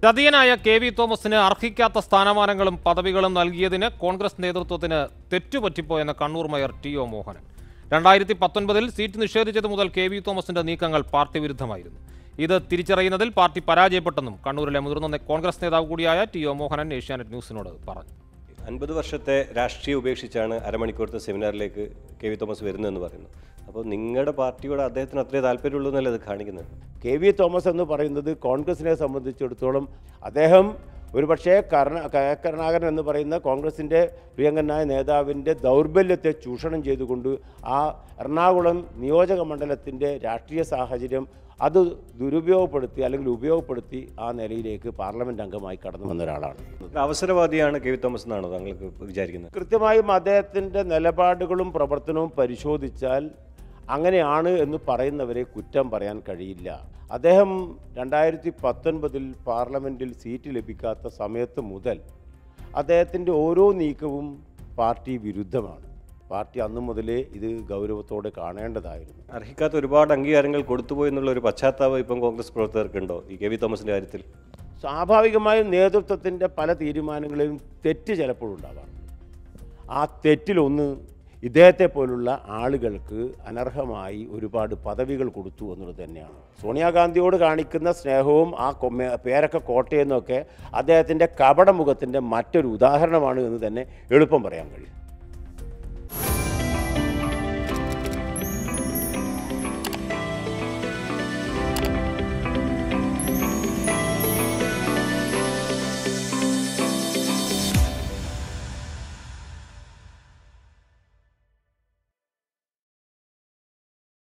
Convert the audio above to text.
ചതിയനായ K V തോമസിന് അർഹിക്കാത്ത സ്ഥാനമാനങ്ങളും പദവികളും നൽകിയതിന് കോൺഗ്രസ് നേതൃത്വത്തിന് തെറ്റുപറ്റിപ്പോയെന്ന് Kannur mayor T O Mohanan രണ്ടായിരത്തി പത്തൊൻപതിൽ സീറ്റ് നിഷേധിച്ചത് മുതൽ കെ വി തോമസിന്റെ നീക്കങ്ങൾ പാർട്ടി വിരുദ്ധമായിരുന്നു ഇത് തിരിച്ചറിയുന്നതിൽ പാർട്ടി പരാജയപ്പെട്ടെന്നും കണ്ണൂരിലെ മുതിർന്ന കോൺഗ്രസ് നേതാവ് കൂടിയായ ടി ഒ മോഹനൻ ഏഷ്യാനെറ്റ് ന്യൂസിനോട് പറഞ്ഞു അൻപത് വർഷത്തെ രാഷ്ട്രീയം ഉപേക്ഷിച്ചാണ് അരമണിക്കൂറത്തെ സെമിനാറിലേക്ക് കെ വി തോമസ് വരുന്നതെന്ന് പറയുന്നു അപ്പോൾ നിങ്ങളുടെ പാർട്ടിയോട് അദ്ദേഹത്തിന് അത്രേ താല്പര്യമുള്ളൂ എന്നല്ലേ അത് കാണിക്കുന്നത് കെ വി തോമസ് എന്ന് പറയുന്നത് കോൺഗ്രസിനെ സംബന്ധിച്ചിടത്തോളം അദ്ദേഹം ഒരുപക്ഷേ കരുണ കെ കരുണാകരൻ എന്ന് പറയുന്ന കോൺഗ്രസിൻ്റെ പ്രിയങ്കനായ നേതാവിൻ്റെ ദൗർബല്യത്തെ ചൂഷണം ചെയ്തുകൊണ്ട് ആ എറണാകുളം നിയോജക മണ്ഡലത്തിൻ്റെ രാഷ്ട്രീയ സാഹചര്യം അത് ദുരുപയോഗപ്പെടുത്തി അല്ലെങ്കിൽ ഉപയോഗപ്പെടുത്തി ആ നിലയിലേക്ക് പാർലമെൻറ്റ് അംഗമായി കടന്നു വന്ന ഒരാളാണ് ഒരു അവസരവാദിയാണ് കെ വി തോമസ് എന്നാണോ താങ്കൾക്ക് വിചാരിക്കുന്നത് കൃത്യമായും അദ്ദേഹത്തിൻ്റെ നിലപാടുകളും പ്രവർത്തനവും പരിശോധിച്ചാൽ അങ്ങനെയാണ് എന്ന് പറയുന്നവരെ കുറ്റം പറയാൻ കഴിയില്ല അദ്ദേഹം രണ്ടായിരത്തി പത്തൊൻപതിൽ പാർലമെൻറ്റിൽ സീറ്റ് ലഭിക്കാത്ത സമയത്ത് മുതൽ അദ്ദേഹത്തിൻ്റെ ഓരോ നീക്കവും പാർട്ടി വിരുദ്ധമാണ് പാർട്ടി അന്നു മുതലേ ഇത് ഗൗരവത്തോടെ കാണേണ്ടതായിരുന്നു അർഹിക്കാത്ത ഒരുപാട് അംഗീകാരങ്ങൾ കൊടുത്തുപോയി എന്നുള്ള ഒരു പശ്ചാത്താപം ഇപ്പം കോൺഗ്രസ് പ്രവർത്തകർക്കുണ്ടോ ഈ കെ വി തോമസിന്റെ കാര്യത്തിൽ സ്വാഭാവികമായും നേതൃത്വത്തിൻ്റെ പല തീരുമാനങ്ങളിലും തെറ്റ് ചിലപ്പോഴുണ്ടാവാം ആ തെറ്റിലൊന്ന് ഇദ്ദേഹത്തെ പോലുള്ള ആളുകൾക്ക് അനർഹമായി ഒരുപാട് പദവികൾ കൊടുത്തു എന്നുള്ളത് തന്നെയാണ് സോണിയാഗാന്ധിയോട് കാണിക്കുന്ന സ്നേഹവും ആ കൊമ്മ പേരൊക്കെ കോട്ടയെന്നൊക്കെ അദ്ദേഹത്തിൻ്റെ കപടമുഖത്തിൻ്റെ മറ്റൊരു ഉദാഹരണമാണ് എന്ന് തന്നെ എളുപ്പം പറയാൻ കഴിയും